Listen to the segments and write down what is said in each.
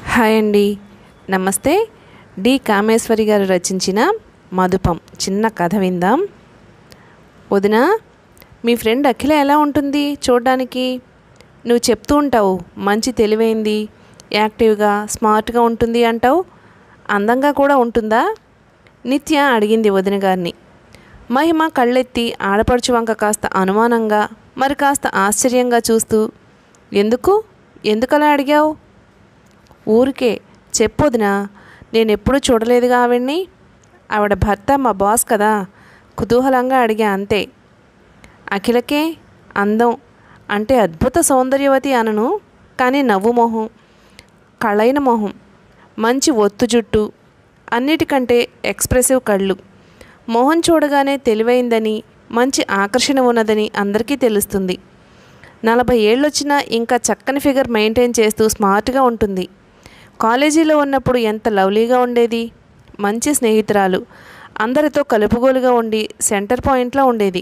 hi అండి నమస్తే D Kameshwari గారు రచించిన మధుపం చిన్న కథ విందాం వదిన మీ ఫ్రెండ్ అఖిల ఎలా ఉంటుంది చూడడానికి నువ్వు చెప్తూ ఉంటావు మంచి తెలివైంది యాక్టివ్గా స్మార్ట్గా ఉంటుంది అంటావు అందంగా కూడా ఉంటుందా నిత్య అడిగింది వదిన గారిని మహిమ కళ్ళెత్తి ఆడపడుచు వంక కాస్త అనుమానంగా మరి కాస్త ఆశ్చర్యంగా చూస్తూ ఎందుకు ఎందుకలా అడిగావు ఊరికే చెప్పొదినా నేను ఎప్పుడూ చూడలేదుగా ఆవిడ్ని ఆవిడ భర్త మా బాస్ కదా కుతూహలంగా అడిగా అంతే అఖిలకే అందం అంటే అద్భుత సౌందర్యవతి అనను కానీ నవ్వు మొహం కళైన మొహం మంచి ఒత్తు జుట్టు అన్నిటికంటే ఎక్స్ప్రెసివ్ కళ్ళు మొహం చూడగానే తెలివైందని మంచి ఆకర్షణ ఉన్నదని అందరికీ తెలుస్తుంది నలభై ఏళ్ళొచ్చినా ఇంకా చక్కని ఫిగర్ మెయింటైన్ చేస్తూ స్మార్ట్గా ఉంటుంది కాలేజీలో ఉన్నప్పుడు ఎంత లవ్లీగా ఉండేది మంచి స్నేహితురాలు అందరితో కలుపుగోలుగా ఉండి సెంటర్ పాయింట్లో ఉండేది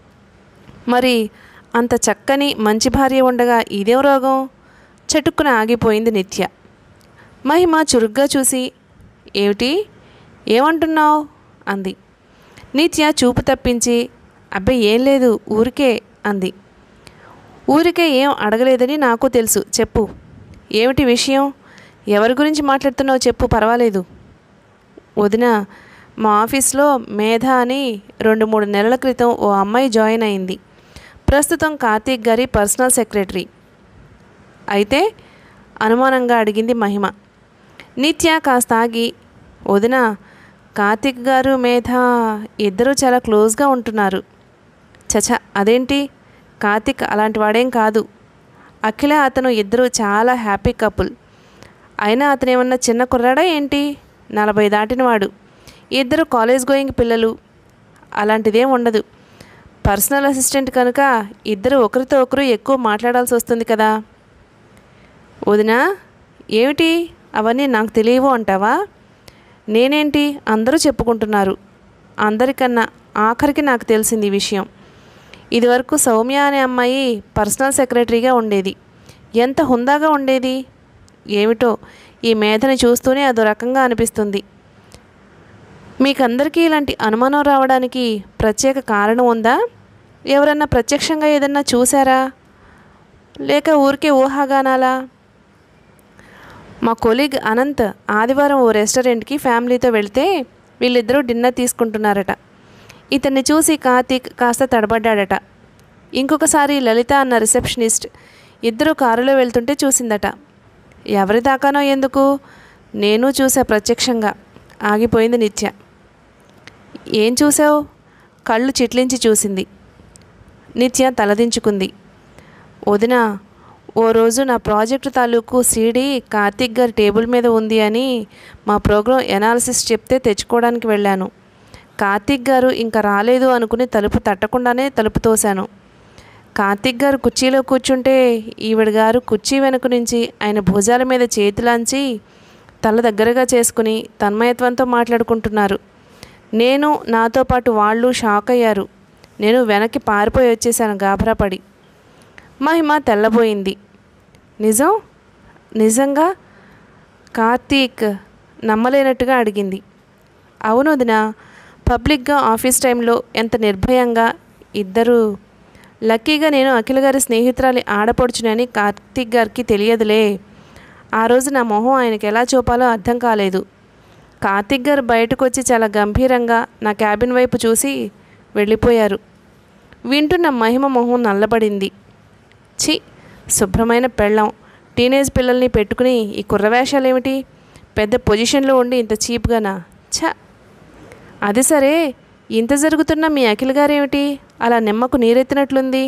మరి అంత చక్కని మంచి భార్య ఉండగా ఇదేం రోగం చటుక్కున ఆగిపోయింది నిత్య మహిమ చురుగ్గా చూసి ఏమిటి ఏమంటున్నావు అంది నిత్య చూపు తప్పించి అబ్బాయి ఏం లేదు ఊరికే అంది ఊరికే ఏం అడగలేదని నాకు తెలుసు చెప్పు ఏమిటి విషయం ఎవరి గురించి మాట్లాడుతున్నావు చెప్పు పర్వాలేదు వదిన మా ఆఫీస్లో మేధ అని రెండు మూడు నెలల క్రితం ఓ అమ్మాయి జాయిన్ అయింది ప్రస్తుతం కార్తీక్ గారి పర్సనల్ సెక్రటరీ అయితే అనుమానంగా అడిగింది మహిమ నిత్య కాస్త ఆగి వదిన కార్తీక్ గారు మేధ ఇద్దరూ చాలా క్లోజ్గా ఉంటున్నారు చచ అదేంటి కార్తీక్ అలాంటి వాడేం కాదు అఖిల అతను ఇద్దరు చాలా హ్యాపీ కపుల్ అయినా అతను ఏమన్నా చిన్న కుర్రాడా ఏంటి నలభై దాటినవాడు ఇద్దరు కాలేజ్ గోయింగ్ పిల్లలు అలాంటిదేం ఉండదు పర్సనల్ అసిస్టెంట్ కనుక ఇద్దరు ఒకరితో ఒకరు ఎక్కువ మాట్లాడాల్సి వస్తుంది కదా వదినా ఏమిటి అవన్నీ నాకు తెలియవు అంటావా నేనేంటి అందరూ చెప్పుకుంటున్నారు అందరికన్నా ఆఖరికి నాకు తెలిసింది ఈ విషయం ఇదివరకు సౌమ్య అనే అమ్మాయి పర్సనల్ సెక్రటరీగా ఉండేది ఎంత హుందాగా ఉండేది ఏమిటో ఈ మేధని చూస్తూనే అదో రకంగా అనిపిస్తుంది మీకందరికీ ఇలాంటి అనుమానం రావడానికి ప్రత్యేక కారణం ఉందా ఎవరన్నా ప్రత్యక్షంగా ఏదన్నా చూసారా లేక ఊరికే ఊహాగానాలా మా కొలీగ్ అనంత్ ఆదివారం ఓ రెస్టారెంట్కి ఫ్యామిలీతో వెళ్తే వీళ్ళిద్దరూ డిన్నర్ తీసుకుంటున్నారట ఇతన్ని చూసి కార్తీక్ కాస్త తడబడ్డాడట ఇంకొకసారి లలిత అన్న రిసెప్షనిస్ట్ ఇద్దరు కారులో వెళ్తుంటే చూసిందట ఎవరి దాకానో ఎందుకు నేను చూసా ప్రత్యక్షంగా ఆగిపోయింది నిత్య ఏం చూసావు కళ్ళు చిట్లించి చూసింది నిత్య తలదించుకుంది వదిన ఓ రోజు నా ప్రాజెక్టు తాలూకు సీడీ కార్తీక్ గారి టేబుల్ మీద ఉంది అని మా ప్రోగ్రాం ఎనాలిసిస్ చెప్తే తెచ్చుకోవడానికి వెళ్ళాను కార్తీక్ గారు ఇంకా రాలేదు అనుకుని తలుపు తట్టకుండానే తలుపు తోశాను కార్తీక్ గారు కుర్చీలో కూర్చుంటే ఈవిడ గారు కుర్చీ వెనుక నుంచి ఆయన భుజాల మీద చేతులాంచి తల దగ్గరగా చేసుకుని తన్మయత్వంతో మాట్లాడుకుంటున్నారు నేను నాతో పాటు వాళ్ళు షాక్ అయ్యారు నేను వెనక్కి పారిపోయి వచ్చేసాను గాభరాపడి మహిమ తెల్లబోయింది నిజం నిజంగా కార్తీక్ నమ్మలేనట్టుగా అడిగింది అవును వదిన పబ్లిక్గా ఆఫీస్ టైంలో ఎంత నిర్భయంగా ఇద్దరు లక్కీగా నేను అఖిల గారి స్నేహితురాలి ఆడపడుచునని కార్తీక్ గారికి తెలియదులే ఆ రోజు నా మొహం ఆయనకి ఎలా చూపాలో అర్థం కాలేదు కార్తీక్ గారు బయటకు వచ్చి చాలా గంభీరంగా నా క్యాబిన్ వైపు చూసి వెళ్ళిపోయారు వింటున్న మహిమ మొహం నల్లబడింది చి శుభ్రమైన పెళ్ళం టీనేజ్ పిల్లల్ని పెట్టుకుని ఈ కుర్రవేషాలేమిటి పెద్ద పొజిషన్లో ఉండి ఇంత చీప్గానా ఛ అది సరే ఇంత జరుగుతున్న మీ అఖిల్ గారేమిటి అలా నిమ్మకు నీరెత్తినట్లుంది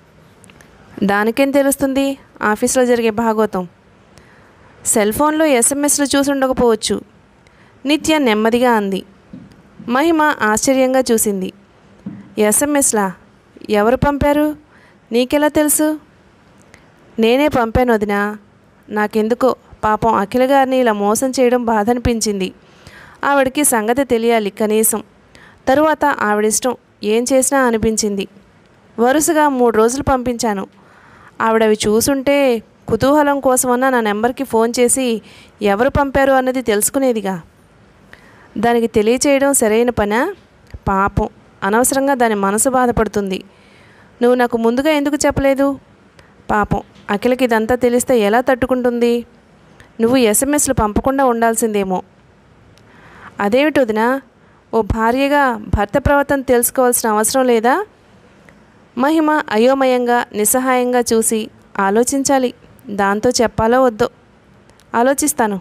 దానికేం తెలుస్తుంది ఆఫీస్లో జరిగే భాగవతం సెల్ ఫోన్లో ఎస్ఎంఎస్లు చూసి ఉండకపోవచ్చు నిత్య నెమ్మదిగా అంది మహిమ ఆశ్చర్యంగా చూసింది ఎస్ఎంఎస్లా ఎవరు పంపారు నీకెలా తెలుసు నేనే పంపాను వదినా నాకెందుకో పాపం అఖిల గారిని ఇలా మోసం చేయడం బాధ అనిపించింది ఆవిడకి సంగతి తెలియాలి కనీసం తరువాత ఆవిడిష్టం ఏం చేసినా అనిపించింది వరుసగా మూడు రోజులు పంపించాను ఆవిడ అవి చూసుంటే కుతూహలం కోసమన్నా నా నెంబర్కి ఫోన్ చేసి ఎవరు పంపారు అన్నది తెలుసుకునేదిగా దానికి తెలియచేయడం సరైన పనా పాపం అనవసరంగా దాని మనసు బాధపడుతుంది నువ్వు నాకు ముందుగా ఎందుకు చెప్పలేదు పాపం అఖిలకి ఇదంతా తెలిస్తే ఎలా తట్టుకుంటుంది నువ్వు ఎస్ఎంఎస్లు పంపకుండా ఉండాల్సిందేమో అదేమిటి వదినా ఓ భార్యగా భర్త ప్రవర్తన తెలుసుకోవాల్సిన అవసరం లేదా మహిమ అయోమయంగా నిస్సహాయంగా చూసి ఆలోచించాలి దాంతో చెప్పాలో వద్దో ఆలోచిస్తాను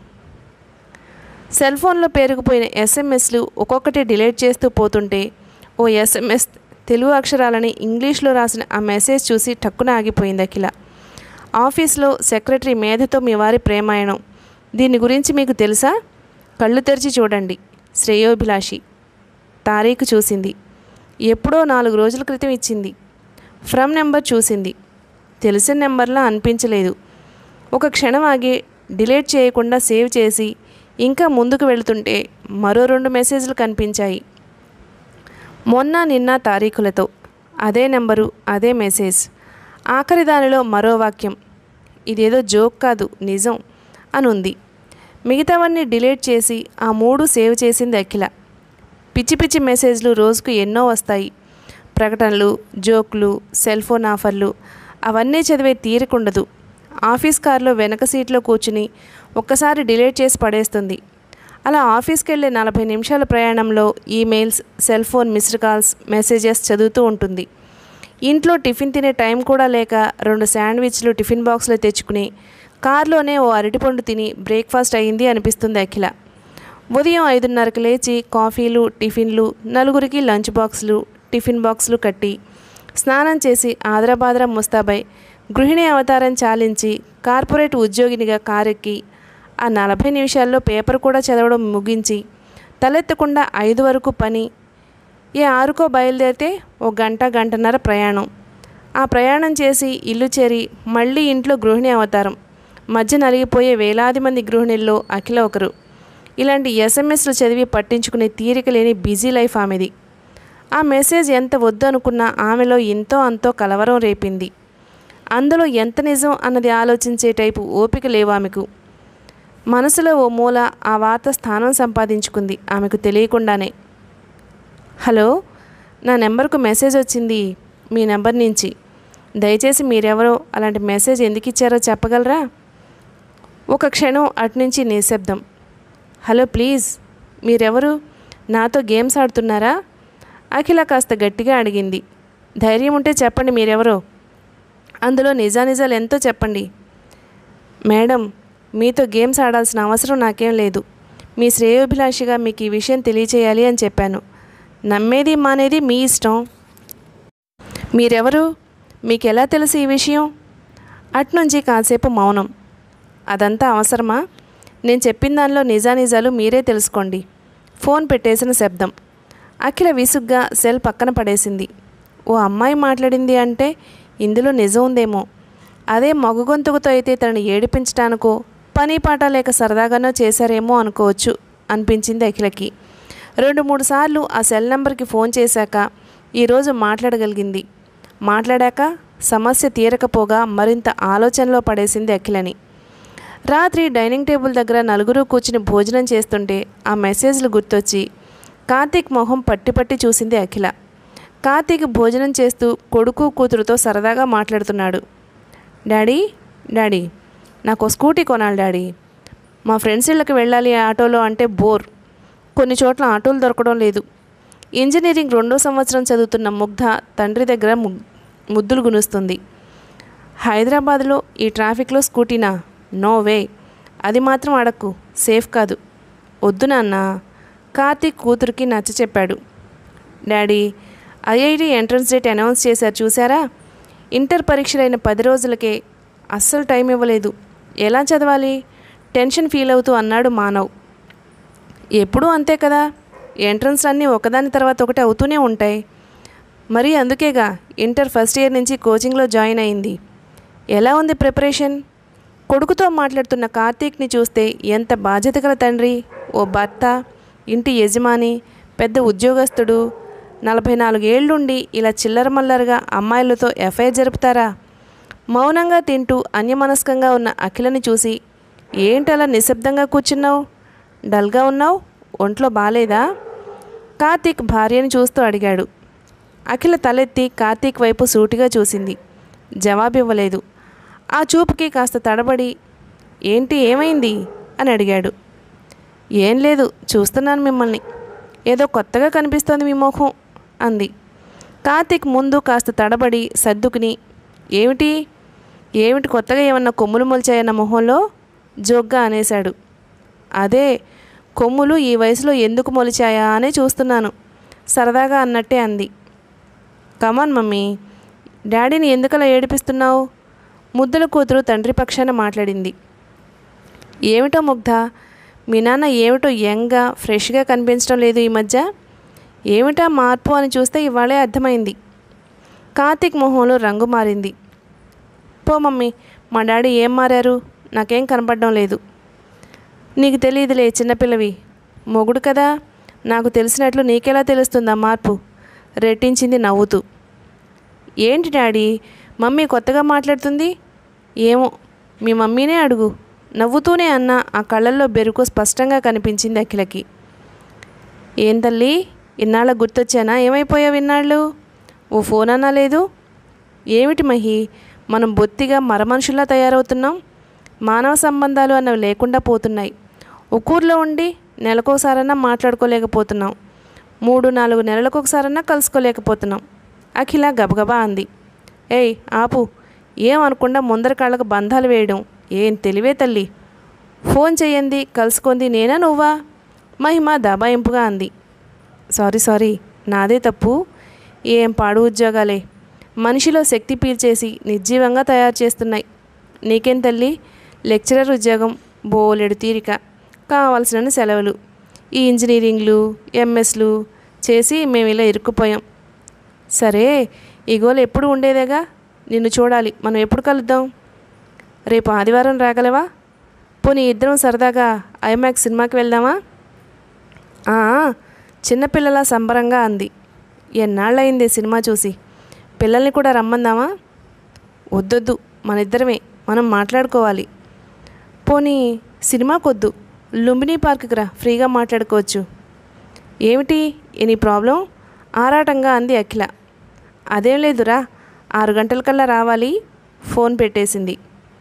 సెల్ ఫోన్లో పేరుకుపోయిన ఎస్ఎంఎస్లు ఒక్కొక్కటి డిలీట్ చేస్తూ పోతుంటే ఓ ఎస్ఎంఎస్ తెలుగు అక్షరాలని ఇంగ్లీష్లో రాసిన ఆ మెసేజ్ చూసి టక్కున ఆగిపోయింది అఖిల ఆఫీస్లో సెక్రటరీ మేధతో మీ వారి ప్రేమాయణం దీని గురించి మీకు తెలుసా కళ్ళు తెరిచి చూడండి శ్రేయోభిలాషి తారీఖు చూసింది ఎప్పుడో నాలుగు రోజుల క్రితం ఇచ్చింది ఫ్రమ్ నెంబర్ చూసింది తెలిసిన నెంబర్లా అనిపించలేదు ఒక క్షణం ఆగి డిలీట్ చేయకుండా సేవ్ చేసి ఇంకా ముందుకు వెళుతుంటే మరో రెండు మెసేజ్లు కనిపించాయి మొన్న నిన్న తారీఖులతో అదే నెంబరు అదే మెసేజ్ ఆఖరి దానిలో మరో వాక్యం ఇదేదో జోక్ కాదు నిజం అని ఉంది మిగతావన్నీ డిలీట్ చేసి ఆ మూడు సేవ్ చేసింది అఖిల పిచ్చి పిచ్చి మెసేజ్లు రోజుకు ఎన్నో వస్తాయి ప్రకటనలు జోకులు సెల్ ఫోన్ ఆఫర్లు అవన్నీ చదివే తీరికుండదు ఆఫీస్ కార్లో వెనక సీట్లో కూర్చుని ఒక్కసారి డిలీట్ చేసి పడేస్తుంది అలా ఆఫీస్కి వెళ్ళే నలభై నిమిషాల ప్రయాణంలో emails cell phone missed calls messages చదువుతూ ఉంటుంది ఇంట్లో టిఫిన్ తినే టైం కూడా లేక రెండు శాండ్విచ్లు టిఫిన్ బాక్స్లో తెచ్చుకుని కార్లోనే ఓ అరటిపండు తిని బ్రేక్ఫాస్ట్ అయ్యింది అనిపిస్తుంది అఖిల ఉదయం ఐదున్నరకు లేచి కాఫీలు టిఫిన్లు నలుగురికి లంచ్ బాక్సులు టిఫిన్ బాక్సులు కట్టి స్నానం చేసి ఆదరాబాదరా ముస్తాబై గృహిణి అవతారం చాలించి కార్పొరేట్ ఉద్యోగినిగా కారెక్కి ఆ నలభై నిమిషాల్లో పేపర్ కూడా చదవడం ముగించి తలెత్తకుండా ఐదు వరకు పని ఏ ఆరుకో బయలుదేరితే ఓ గంట గంటన్నర ప్రయాణం ఆ ప్రయాణం చేసి ఇల్లు చేరి మళ్ళీ ఇంట్లో గృహిణి అవతారం మధ్య నలిగిపోయే వేలాది మంది గృహిణుల్లో అఖిల ఒకరు ఇలాంటి ఎస్ఎంఎస్లు చదివి పట్టించుకునే తీరిక లేని బిజీ లైఫ్ ఆమెది ఆ మెసేజ్ ఎంత వద్దు అనుకున్నా ఆమెలో ఎంతో అంతో కలవరం రేపింది అందులో ఎంత నిజం అన్నది ఆలోచించే టైపు ఓపిక లేవు ఆమెకు మనసులో ఓ మూల ఆ వార్త స్థానం సంపాదించుకుంది ఆమెకు తెలియకుండానే హలో నా నెంబర్కు మెసేజ్ వచ్చింది మీ నెంబర్ నుంచి దయచేసి మీరెవరో అలాంటి మెసేజ్ ఎందుకు ఇచ్చారో చెప్పగలరా ఒక క్షణం అటునుంచి నిశ్శబ్దం హలో ప్లీజ్ మీరెవరు నాతో గేమ్స్ ఆడుతున్నారా అఖిల కాస్త గట్టిగా అడిగింది ధైర్యం ఉంటే చెప్పండి మీరెవరో అందులో నిజానిజాలు ఎంతో చెప్పండి మేడం మీతో గేమ్స్ ఆడాల్సిన అవసరం నాకేం లేదు మీ శ్రేయోభిలాషిగా మీకు ఈ విషయం తెలియచేయాలి అని చెప్పాను నమ్మేది మానేది మీ ఇష్టం మీరెవరు మీకు ఎలా తెలుసు ఈ విషయం అట్నుంచి కాసేపు మౌనం అదంతా అవసరమా నేను చెప్పిన దానిలో నిజానిజాలు మీరే తెలుసుకోండి ఫోన్ పెట్టేసిన శబ్దం అఖిల విసుగ్గా సెల్ పక్కన పడేసింది ఓ అమ్మాయి మాట్లాడింది అంటే ఇందులో నిజం ఉందేమో అదే మగ గొంతుకుతో అయితే తనని ఏడిపించడానికో పని పాట లేక సరదాగానో చేశారేమో అనుకోవచ్చు అనిపించింది అఖిలకి రెండు మూడు సార్లు ఆ సెల్ నెంబర్కి ఫోన్ చేశాక ఈరోజు మాట్లాడగలిగింది మాట్లాడాక సమస్య తీరకపోగా మరింత ఆలోచనలో పడేసింది అఖిలని రాత్రి డైనింగ్ టేబుల్ దగ్గర నలుగురు కూర్చుని భోజనం చేస్తుంటే ఆ మెసేజ్లు గుర్తొచ్చి కార్తీక్ మొహం పట్టి పట్టి చూసింది అఖిల కార్తీక్ భోజనం చేస్తూ కొడుకు కూతురుతో సరదాగా మాట్లాడుతున్నాడు డాడీ డాడీ నాకు ఓ స్కూటీ కొనాలి డాడీ మా ఫ్రెండ్స్ ఇళ్ళకి వెళ్ళాలి ఆటోలో అంటే బోర్ కొన్ని చోట్ల ఆటోలు దొరకడం లేదు ఇంజనీరింగ్ రెండో సంవత్సరం చదువుతున్న ముగ్ధ తండ్రి దగ్గర ము- ముద్దులు గునుస్తుంది హైదరాబాద్లో ఈ ట్రాఫిక్లో స్కూటీనా నో వే అది మాత్రం అడక్కు సేఫ్ కాదు వద్దు నాన్న కార్తీక్ కూతురికి నచ్చ చెప్పాడు daddy IIT entrance date announce చేశారు చూసారా ఇంటర్ పరీక్షలైన పది రోజులకే అస్సలు టైం ఇవ్వలేదు ఎలా చదవాలి టెన్షన్ ఫీల్ అవుతూ అన్నాడు మానవ్ ఎప్పుడూ అంతే కదా ఎంట్రన్స్ అన్నీ ఒకదాని తర్వాత ఒకటి అవుతూనే ఉంటాయి మరి అందుకేగా ఇంటర్ ఫస్ట్ ఇయర్ నుంచి కోచింగ్లో జాయిన్ అయింది ఎలా ఉంది ప్రిపరేషన్ కొడుకుతో మాట్లాడుతున్న కార్తీక్ని చూస్తే ఎంత బాధ్యత గల తండ్రి ఓ భర్త ఇంటి యజమాని పెద్ద ఉద్యోగస్తుడు నలభై నాలుగేళ్లుండి ఇలా చిల్లర మల్లరగా అమ్మాయిలతో ఎఫ్ఐఆర్ జరుపుతారా మౌనంగా తింటూ అన్యమనస్కంగా ఉన్న అఖిలని చూసి ఏంటలా నిశ్శబ్దంగా కూర్చున్నావు డల్గా ఉన్నావు ఒంట్లో బాలేదా కార్తీక్ భార్యని చూస్తూ అడిగాడు అఖిల తలెత్తి కార్తీక్ వైపు సూటిగా చూసింది జవాబివ్వలేదు ఆ చూపుకి కాస్త తడబడి ఏంటి ఏమైంది అని అడిగాడు ఏం లేదు చూస్తున్నాను మిమ్మల్ని ఏదో కొత్తగా కనిపిస్తోంది మీ ముఖం అంది కార్తీక్ ముందు కాస్త తడబడి సర్దుకుని ఏమిటి ఏమిటి కొత్తగా ఏమన్నా కొమ్ములు మొలిచాయన్న మొహంలో జోగ్గా అనేశాడు అదే కొమ్ములు ఈ వయసులో ఎందుకు మొలిచాయా అనే చూస్తున్నాను సరదాగా అన్నట్టే అంది కమాన్ మమ్మీ డాడీని ఎందుకలా ఏడిపిస్తున్నావు ముద్దుల కూతురు తండ్రి పక్షాన మాట్లాడింది ఏమిటో ముగ్ధ మీ నాన్న ఏమిటో యంగ్గా ఫ్రెష్గా కనిపించడం లేదు ఈ మధ్య ఏమిటా మార్పు అని చూస్తే ఇవాళే అర్థమైంది కార్తీక్ మొహంలో రంగు మారింది పో మమ్మీ మా డాడీ ఏం మారారు నాకేం కనపడడం లేదు నీకు తెలియదులే చిన్నపిల్లవి మొగుడు కదా నాకు తెలిసినట్లు నీకెలా తెలుస్తుందా మార్పు రెట్టించింది నవ్వుతూ ఏంటి డాడీ మమ్మీ కొత్తగా మాట్లాడుతుంది ఏమో మీ మమ్మీనే అడుగు నవ్వుతూనే అన్న ఆ కళ్ళల్లో బెరుకు స్పష్టంగా కనిపించింది అఖిలకి ఏం తల్లి ఇన్నాళ్ళ గుర్తొచ్చానా ఏమైపోయావు ఇన్నాళ్ళు ఓ ఫోన్ అన్నా లేదు ఏమిటి మహి మనం బొత్తిగా మరమనుషుల్లా తయారవుతున్నాం మానవ సంబంధాలు అన్నవి లేకుండా పోతున్నాయి ఊర్లో ఉండి నెలకోసారన్నా మాట్లాడుకోలేకపోతున్నాం మూడు నాలుగు నెలలకు ఒకసారన్నా కలుసుకోలేకపోతున్నాం అఖిల గబగబా అంది ఏయ్ ఆపు ఏమనకుండా ముందర కాళ్ళకు బంధాలు వేయడం ఏం తెలివే తల్లి ఫోన్ చెయ్యండి కలుసుకుంది నేనా నువ్వా మహిమ దబాయింపుగా అంది సారీ సారీ నాదే తప్పు ఏం పాడు ఉద్యోగాలే మనిషిలో శక్తి పీల్చేసి నిర్జీవంగా తయారు చేస్తున్నాయి నీకేం తల్లి లెక్చరర్ ఉద్యోగం బోలెడు తీరిక కావలసిన సెలవులు ఈ ఇంజనీరింగ్లు ఎంఎస్లు చేసి మేము ఇలా ఇరుక్కుపోయాం సరే ఈ గోల్ ఎప్పుడు ఉండేదేగా నిన్ను చూడాలి మనం ఎప్పుడు కలుద్దాం రేపు ఆదివారం రాగలవా పోనీ ఇద్దరం సరదాగా ఐమాక్స్ సినిమాకి వెళ్దామా "ఆ, చిన్నపిల్లల సంబరంగా అంది ఎన్నాళ్ళయింది సినిమా చూసి పిల్లల్ని కూడా రమ్మందామా వద్దొద్దు మన ఇద్దరమే మనం మాట్లాడుకోవాలి పోనీ సినిమాకొద్దు లుంబినీ పార్క్కి రా ఫ్రీగా మాట్లాడుకోవచ్చు ఏమిటి ఎనీ ప్రాబ్లం ఆరాటంగా అంది అఖిల అదేం లేదురా ఆరు గంటలకల్లా రావాలి ఫోన్ పెట్టేసింది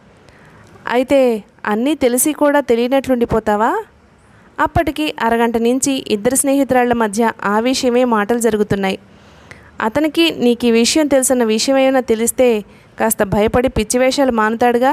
అయితే అన్నీ తెలిసి కూడా తెలియనట్లుండిపోతావా అప్పటికి అరగంట నుంచి ఇద్దరు స్నేహితురాళ్ల మధ్య ఆ విషయమే మాటలు జరుగుతున్నాయి అతనికి నీకు ఈ విషయం తెలుసన్న విషయం ఏమైనా తెలిస్తే కాస్త భయపడి పిచ్చి వేషాలు మానుతాడుగా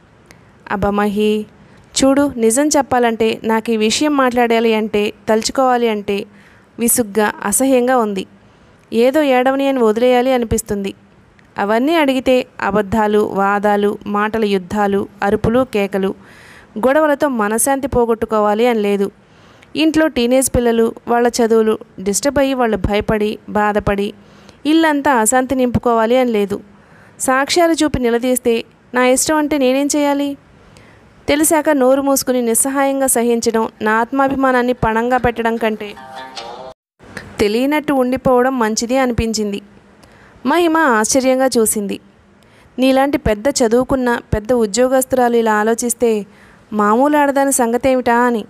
అబ్బమహి చూడు నిజం చెప్పాలంటే నాకు ఈ విషయం మాట్లాడాలి అంటే తలుచుకోవాలి అంటే విసుగ్గా అసహ్యంగా ఉంది ఏదో ఏడవని అని వదిలేయాలి అనిపిస్తుంది అవన్నీ అడిగితే అబద్ధాలు వాదాలు మాటల యుద్ధాలు అరుపులు కేకలు గొడవలతో మనశాంతి పోగొట్టుకోవాలి అని లేదు ఇంట్లో టీనేజ్ పిల్లలు వాళ్ళ చదువులు డిస్టర్బ్ అయ్యి వాళ్ళు భయపడి బాధపడి ఇల్లంతా అశాంతి నింపుకోవాలి అని లేదు సాక్ష్యాలు చూపి నిలదీస్తే నా ఇష్టం అంటే నేనేం చేయాలి తెలిసాక నోరు మూసుకుని నిస్సహాయంగా సహించడం నా ఆత్మాభిమానాన్ని పణంగా పెట్టడం కంటే తెలియనట్టు ఉండిపోవడం మంచిది అనిపించింది మహిమ ఆశ్చర్యంగా చూసింది నీలాంటి పెద్ద చదువుకున్న పెద్ద ఉద్యోగస్తురాలు ఇలా ఆలోచిస్తే మామూలు ఆడదాని సంగతి ఏమిటా అని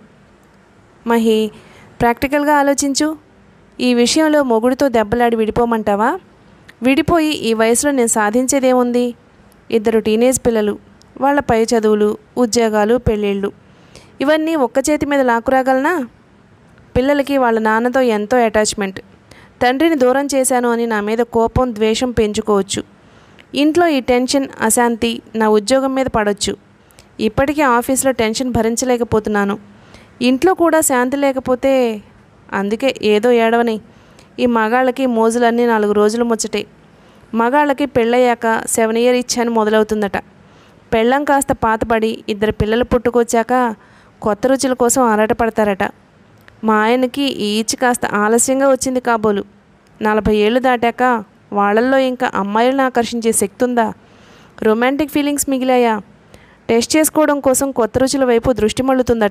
మహి ప్రాక్టికల్గా ఆలోచించు ఈ విషయంలో మొగుడితో దెబ్బలాడి విడిపోమంటావా విడిపోయి ఈ వయసులో నేను సాధించేదేముంది ఇద్దరు టీనేజ్ పిల్లలు వాళ్ళ పై చదువులు ఉద్యోగాలు పెళ్ళిళ్ళు ఇవన్నీ ఒక్క చేతి మీద లాక్కురాగలనా పిల్లలకి వాళ్ళ నాన్నతో ఎంతో అటాచ్మెంట్ తండ్రిని దూరం చేశాను అని నా మీద కోపం ద్వేషం పెంచుకోవచ్చు ఇంట్లో ఈ టెన్షన్ అశాంతి నా ఉద్యోగం మీద పడవచ్చు ఇప్పటికీ ఆఫీస్లో టెన్షన్ భరించలేకపోతున్నాను ఇంట్లో కూడా శాంతి లేకపోతే అందుకే ఏదో ఏడవని ఈ మగాళ్ళకి మోజులన్నీ నాలుగు రోజులు ముచ్చటే మగాళ్ళకి పెళ్ళయ్యాక సెవెన్ ఇయర్ ఇచ్చాను మొదలవుతుందట పెళ్ళం కాస్త పాతపడి ఇద్దరు పిల్లలు పుట్టుకొచ్చాక కొత్త రుచుల కోసం ఆరాటపడతారట మా ఆయనకి ఈ ఈచి కాస్త ఆలస్యంగా వచ్చింది కాబోలు నలభై ఏళ్ళు దాటాక వాళ్ళల్లో ఇంకా అమ్మాయిలను ఆకర్షించే శక్తి ఉందా రొమాంటిక్ ఫీలింగ్స్ మిగిలాయా టెస్ట్ చేసుకోవడం కోసం కొత్త రుచుల వైపు దృష్టి మళ్ళుతుందట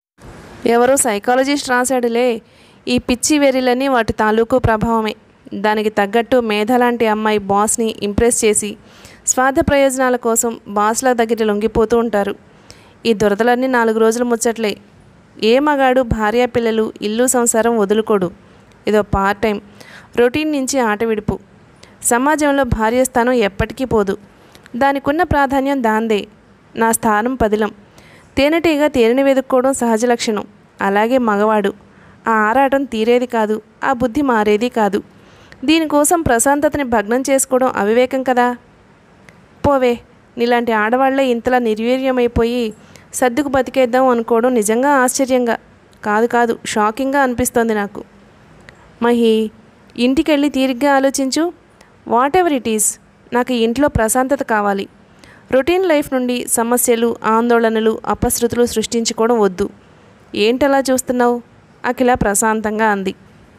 ఎవరో సైకాలజిస్ట్ రాశాడులే ఈ పిచ్చి వెర్రిలని వాటి తాలూకు ప్రభావమే దానికి తగ్గట్టు మేధ లాంటి అమ్మాయి బాస్ని ఇంప్రెస్ చేసి స్వార్థ ప్రయోజనాల కోసం బాసుల దగ్గర లొంగిపోతూ ఉంటారు ఈ దురదలన్నీ నాలుగు రోజులు ముచ్చట్లే ఏ మగాడు భార్య పిల్లలు ఇల్లు సంసారం వదులుకోడు ఇదో పార్ట్ టైం రొటీన్ నుంచి ఆట విడుపు సమాజంలో భార్య స్థానం ఎప్పటికీ పోదు దానికున్న ప్రాధాన్యం దాందే నా స్థానం పదిలం తేనెటీగ తేనెని వెతుక్కోవడం సహజ లక్షణం అలాగే మగవాడు ఆ ఆరాటం తీరేది కాదు ఆ బుద్ధి మారేది కాదు దీనికోసం ప్రశాంతతని భగ్నం చేసుకోవడం అవివేకం కదా పోవే నీలాంటి ఆడవాళ్లే ఇంతలా నిర్వీర్యమైపోయి సర్దుకు బతికేద్దాం అనుకోవడం నిజంగా ఆశ్చర్యంగా కాదు కాదు షాకింగ్గా అనిపిస్తోంది నాకు మహి ఇంటికెళ్ళి తీరిగ్గా ఆలోచించు వాట్ ఎవర్ ఇట్ ఈస్ నాకు ఈ ఇంట్లో ప్రశాంతత కావాలి రొటీన్ లైఫ్ నుండి సమస్యలు ఆందోళనలు అపశృతులు సృష్టించుకోవడం వద్దు ఏంటలా చూస్తున్నావు అఖిల ప్రశాంతంగా అంది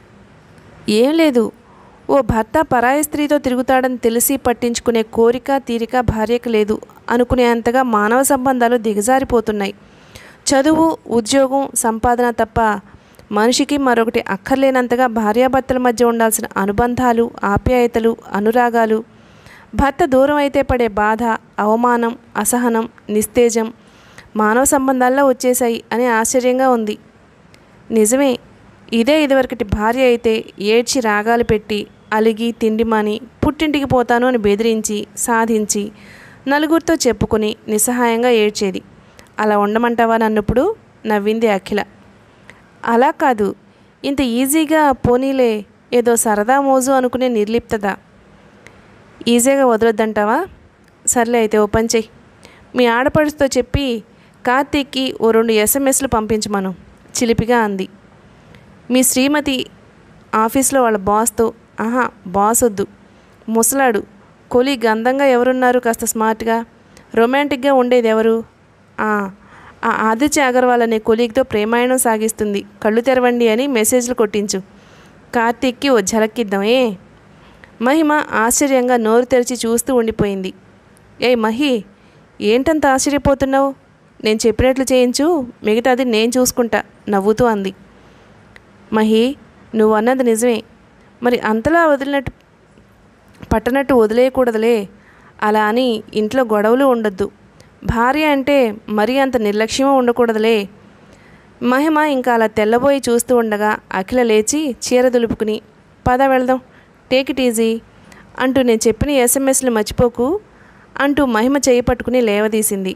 ఏం లేదు ఓ భర్త పరాయి స్త్రీతో తిరుగుతాడని తెలిసి పట్టించుకునే కోరిక తీరిక భార్యకు లేదు అనుకునేంతగా మానవ సంబంధాలు దిగజారిపోతున్నాయి చదువు ఉద్యోగం సంపాదన తప్ప మనిషికి మరొకటి అక్కర్లేనంతగా భార్యాభర్తల మధ్య ఉండాల్సిన అనుబంధాలు ఆప్యాయతలు అనురాగాలు భర్త దూరం అయితే పడే బాధ అవమానం అసహనం నిస్తేజం మానవ సంబంధాల్లో వచ్చేశాయి అని ఆశ్చర్యంగా ఉంది నిజమే ఇదే ఇదివరకటి భార్య అయితే ఏడ్చి రాగాలు పెట్టి అలిగి తిండిమాని పుట్టింటికి పోతాను అని బెదిరించి సాధించి నలుగురితో చెప్పుకొని నిస్సహాయంగా ఏడ్చేది అలా ఉండమంటావా నన్నప్పుడు నవ్వింది అఖిల అలా కాదు ఇంత ఈజీగా పోనీలే ఏదో సరదా మోజు అనుకునే నిర్లిప్తత ఈజీగా వదలొద్దంటావా సర్లే అయితే ఓ పని చెయ్యి మీ ఆడపడుచుతో చెప్పి కార్తీక్కి ఓ రెండు ఎస్ఎంఎస్లు పంపించమను చిలిపిగా అంది మీ శ్రీమతి ఆఫీస్లో వాళ్ళ బాస్తో ఆహా బాస్ వద్దు ముసలాడు కొలి గంధంగా ఎవరున్నారు కాస్త స్మార్ట్గా రొమాంటిక్గా ఉండేది ఎవరు ఆ ఆ ఆదిత్య అగర్వాల్ అనే కొలీగ్తో ప్రేమాయణం సాగిస్తుంది కళ్ళు తెరవండి అని మెసేజ్లు కొట్టించు కార్తీక్కి ఓ ఝలక్కిద్దాం ఏ మహిమ ఆశ్చర్యంగా నోరు తెరిచి చూస్తూ ఉండిపోయింది ఏయ్ మహి ఏంటంత ఆశ్చర్యపోతున్నావు నేను చెప్పినట్లు చేయించు మిగతాది నేను చూసుకుంటా నవ్వుతూ అంది మహి నువ్వు అన్నది నిజమే మరి అంతలా వదిలినట్టు పట్టనట్టు వదిలేయకూడదులే అలా అని ఇంట్లో గొడవలు ఉండొద్దు భార్య అంటే మరీ అంత నిర్లక్ష్యం ఉండకూడదులే మహిమ ఇంకా అలా తెల్లబోయి చూస్తూ ఉండగా అఖిల లేచి చీర దులుపుకుని పద వెళ్దాం టేక్ ఇట్ ఈజీ అంటూ నేను చెప్పిన ఎస్ఎంఎస్లు మర్చిపోకు అంటూ మహిమ చేయి పట్టుకుని లేవదీసింది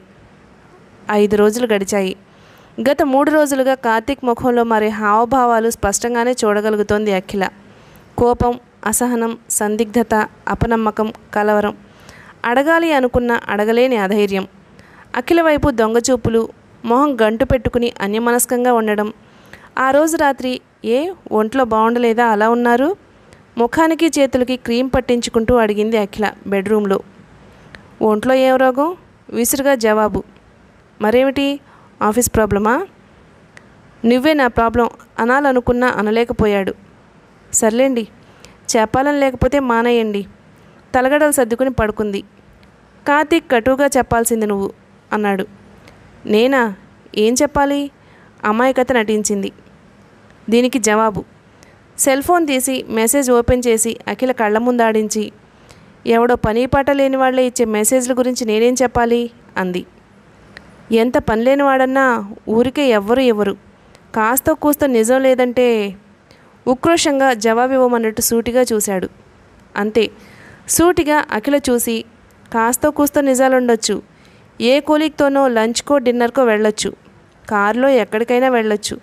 ఐదు రోజులు గడిచాయి గత మూడు రోజులుగా కార్తీక్ ముఖంలో మరి హావభావాలు స్పష్టంగానే చూడగలుగుతోంది అఖిల కోపం అసహనం సందిగ్ధత అపనమ్మకం కలవరం అడగాలి అనుకున్న అడగలేని అధైర్యం అఖిల వైపు దొంగచూపులు మొహం గంటు పెట్టుకుని అన్యమనస్కంగా ఉండడం ఆ రోజు రాత్రి ఏ ఒంట్లో బాగుండలేదా అలా ఉన్నారు ముఖానికి చేతులకి క్రీమ్ పట్టించుకుంటూ అడిగింది అఖిల బెడ్రూమ్లో ఒంట్లో ఏం రోగం విసురుగా జవాబు మరేమిటి ఆఫీస్ ప్రాబ్లమా నువ్వే నా ప్రాబ్లం అనాలనుకున్నా అనలేకపోయాడు సర్లేండి చెప్పాలని లేకపోతే మానేయండి తలగడలు సర్దుకుని పడుకుంది కార్తీక్ కటువుగా చెప్పాల్సింది నువ్వు అన్నాడు నేనా ఏం చెప్పాలి అమాయకత నటించింది దీనికి జవాబు సెల్ ఫోన్ తీసి మెసేజ్ ఓపెన్ చేసి అఖిల కళ్ళ ముందాడించి ఎవడో పని పాట లేని వాళ్ళే ఇచ్చే మెసేజ్ల గురించి నేనేం చెప్పాలి అంది ఎంత పని లేనివాడన్నా ఊరికే ఎవ్వరు ఇవ్వరు కాస్త కూస్త నిజం లేదంటే ఉక్రోషంగా జవాబు ఇవ్వమన్నట్టు సూటిగా చూశాడు అంతే సూటిగా అఖిల చూసి కాస్త కూస్త నిజాలుండొచ్చు ఏ కూలీతోనో లంచ్కో డిన్నర్కో వెళ్ళొచ్చు కారులో ఎక్కడికైనా వెళ్ళొచ్చు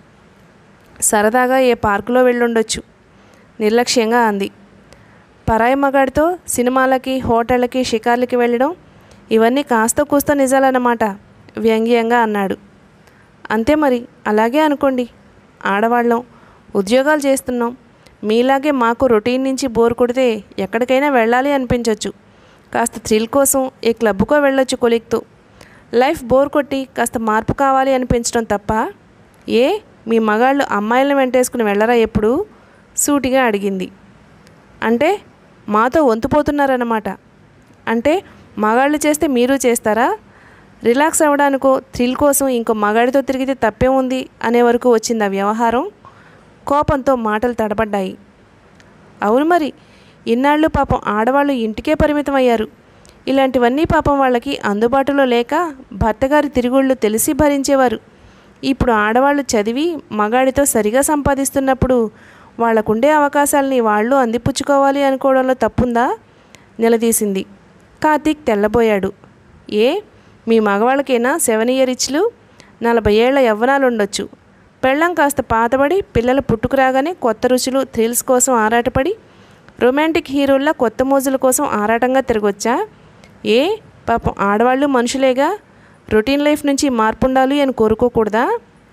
సరదాగా ఏ పార్కులో వెళ్ళుండొచ్చు నిర్లక్ష్యంగా అంది పరాయి మగాడితో సినిమాలకి హోటళ్ళకి షికార్లకి వెళ్ళడం ఇవన్నీ కాస్త కూస్త నిజాలన్నమాట వ్యంగ్యంగా అన్నాడు అంతే మరి అలాగే అనుకోండి ఆడవాళ్ళం ఉద్యోగాలు చేస్తున్నాం మీలాగే మాకు రొటీన్ నుంచి బోర్ కొడితే ఎక్కడికైనా వెళ్ళాలి అనిపించవచ్చు కాస్త థ్రిల్ కోసం ఏ క్లబ్కో వెళ్ళొచ్చు కొలిక్తో లైఫ్ బోర్ కొట్టి కాస్త మార్పు కావాలి అనిపించడం తప్ప ఏ మీ మగాళ్ళు అమ్మాయిలను వెంటేసుకుని వెళ్ళరా ఎప్పుడు సూటిగా అడిగింది అంటే మాతో వంతుపోతున్నారన్నమాట అంటే మగాళ్ళు చేస్తే మీరు చేస్తారా రిలాక్స్ అవ్వడానికో థ్రిల్ కోసం ఇంకో మగాడితో తిరిగితే తప్పే ఉంది అనే వరకు వచ్చింది ఆ వ్యవహారం కోపంతో మాటలు తడబడ్డాయి అవును మరి ఇన్నాళ్ళు పాపం ఆడవాళ్ళు ఇంటికే పరిమితం అయ్యారు ఇలాంటివన్నీ పాపం వాళ్ళకి అందుబాటులో లేక భర్తగారి తిరుగుళ్ళు తెలిసి భరించేవారు ఇప్పుడు ఆడవాళ్ళు చదివి మగాడితో సరిగా సంపాదిస్తున్నప్పుడు వాళ్ళకుండే అవకాశాలని వాళ్ళు అందిపుచ్చుకోవాలి అనుకోవడంలో తప్పుందా నిలదీసింది కార్తీక్ తెల్లబోయాడు ఏ మీ మగవాళ్ళకేనా సెవెన్ ఇయర్ ఇచ్లు నలభై ఏళ్ల యవ్వనాలు ఉండొచ్చు పెళ్ళం కాస్త పాతబడి పిల్లలు పుట్టుకురాగానే కొత్త రుచులు థ్రిల్స్ కోసం ఆరాటపడి రొమాంటిక్ హీరోల్లా కొత్త మోజుల కోసం ఆరాటంగా తిరగొచ్చా ఏ పాపం ఆడవాళ్ళు మనుషులేగా రొటీన్ లైఫ్ నుంచి మార్పు ఉండాలి అని కోరుకోకూడదా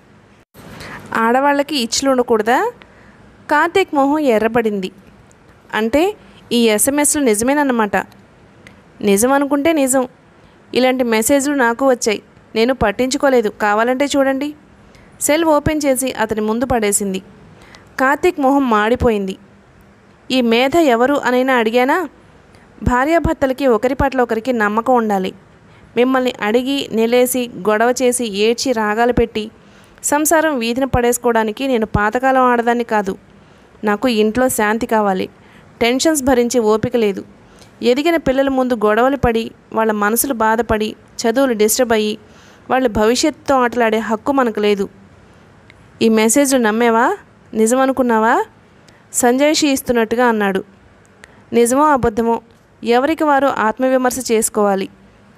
ఆడవాళ్ళకి ఇచ్చులు ఉండకూడదా కార్తీక్ మొహం ఎర్రబడింది అంటే ఈ ఎస్ఎంఎస్లు నిజమేనన్నమాట నిజం అనుకుంటే నిజం ఇలాంటి మెసేజ్లు నాకు వచ్చాయి నేను పట్టించుకోలేదు కావాలంటే చూడండి సెల్ ఓపెన్ చేసి అతని ముందు పడేసింది కార్తీక్ మొహం మాడిపోయింది ఈ మేధ ఎవరు అనైనా అడిగానా భార్యాభర్తలకి ఒకరి పట్ల ఒకరికి నమ్మకం ఉండాలి మిమ్మల్ని అడిగి నిలేసి గొడవ చేసి ఏడ్చి రాగాలు పెట్టి సంసారం వీధిన పడేసుకోవడానికి నేను పాతకాలం ఆడదాన్ని కాదు నాకు ఇంట్లో శాంతి కావాలి టెన్షన్స్ భరించి ఓపిక లేదు ఎదిగిన పిల్లల ముందు గొడవలు పడి వాళ్ళ మనసులు బాధపడి చదువులు డిస్టర్బ్ అయ్యి వాళ్ళ భవిష్యత్తుతో ఆటలాడే హక్కు మనకు లేదు ఈ మెసేజ్లు నమ్మేవా నిజం అనుకున్నావా సంజయ్షి ఇస్తున్నట్టుగా అన్నాడు నిజమో అబద్ధమో ఎవరికి వారు ఆత్మవిమర్శ చేసుకోవాలి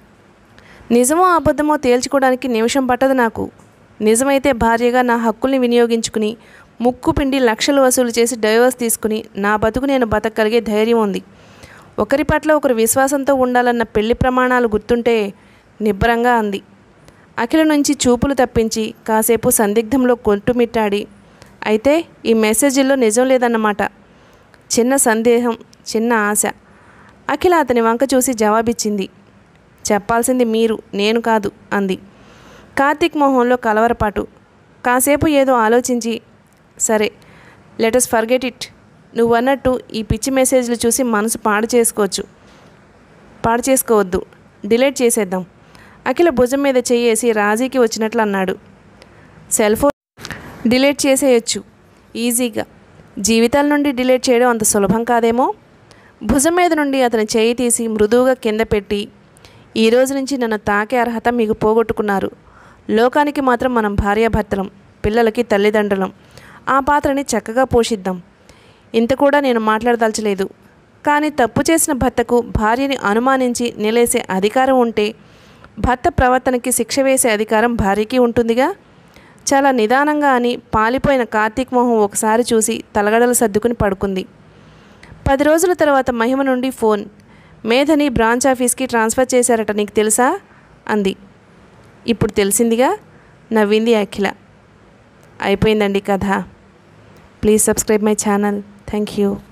నిజమో అబద్ధమో తేల్చుకోవడానికి నిమిషం పట్టదు నాకు నిజమైతే భార్యగా నా హక్కుల్ని వినియోగించుకుని ముక్కు పిండి లక్షలు వసూలు చేసి డైవర్స్ తీసుకుని నా బతుకు నేను బతకగలిగే ధైర్యం ఉంది ఒకరి పట్ల ఒకరు విశ్వాసంతో ఉండాలన్న పెళ్లి ప్రమాణాలు గుర్తుంటే నిబ్బరంగా అంది అఖిల నుంచి చూపులు తప్పించి కాసేపు సందిగ్ధంలో కొట్టుమిట్టాడి అయితే ఈ మెసేజ్లో నిజం లేదన్నమాట చిన్న సందేహం చిన్న ఆశ అఖిల అతని వంక చూసి జవాబిచ్చింది చెప్పాల్సింది మీరు నేను కాదు అంది కార్తీక్ మొహంలో కలవరపాటు కాసేపు ఏదో ఆలోచించి సరే లెటస్ ఫర్గెట్ ఇట్ నువ్వు అన్నట్టు ఈ పిచ్చి మెసేజ్లు చూసి మనసు పాడు చేసుకోవచ్చు పాడు చేసుకోవద్దు డిలీట్ చేసేద్దాం అఖిల భుజం మీద చెయ్యేసి రాజీకి వచ్చినట్లు అన్నాడు సెల్ ఫోన్ డిలీట్ చేసేయచ్చు ఈజీగా జీవితాల నుండి డిలీట్ చేయడం అంత సులభం కాదేమో భుజం మీద నుండి అతని చేయి తీసి మృదువుగా కింద పెట్టి ఈ రోజు నుంచి నన్ను తాకే అర్హత మీకు పోగొట్టుకున్నారు లోకానికి మాత్రం మనం భార్యాభర్తలం పిల్లలకి తల్లిదండ్రులం ఆ పాత్రని చక్కగా పోషిద్దాం ఇంత కూడా నేను మాట్లాడదలచలేదు కానీ తప్పు చేసిన భర్తకు భార్యని అనుమానించి నిలేసే అధికారం ఉంటే భర్త ప్రవర్తనకి శిక్ష వేసే అధికారం భార్యకి ఉంటుందిగా చాలా నిదానంగా అని పాలిపోయిన కార్తీక్ మొహం ఒకసారి చూసి తలగడలు సర్దుకుని పడుకుంది పది రోజుల తర్వాత మహిమ నుండి ఫోన్ మేధని బ్రాంచ్ ఆఫీస్కి ట్రాన్స్ఫర్ చేశారట నీకు తెలుసా అంది ఇప్పుడు తెలిసిందిగా నవ్వింది అఖిల అయిపోయిందండి కథ please subscribe my channel thank you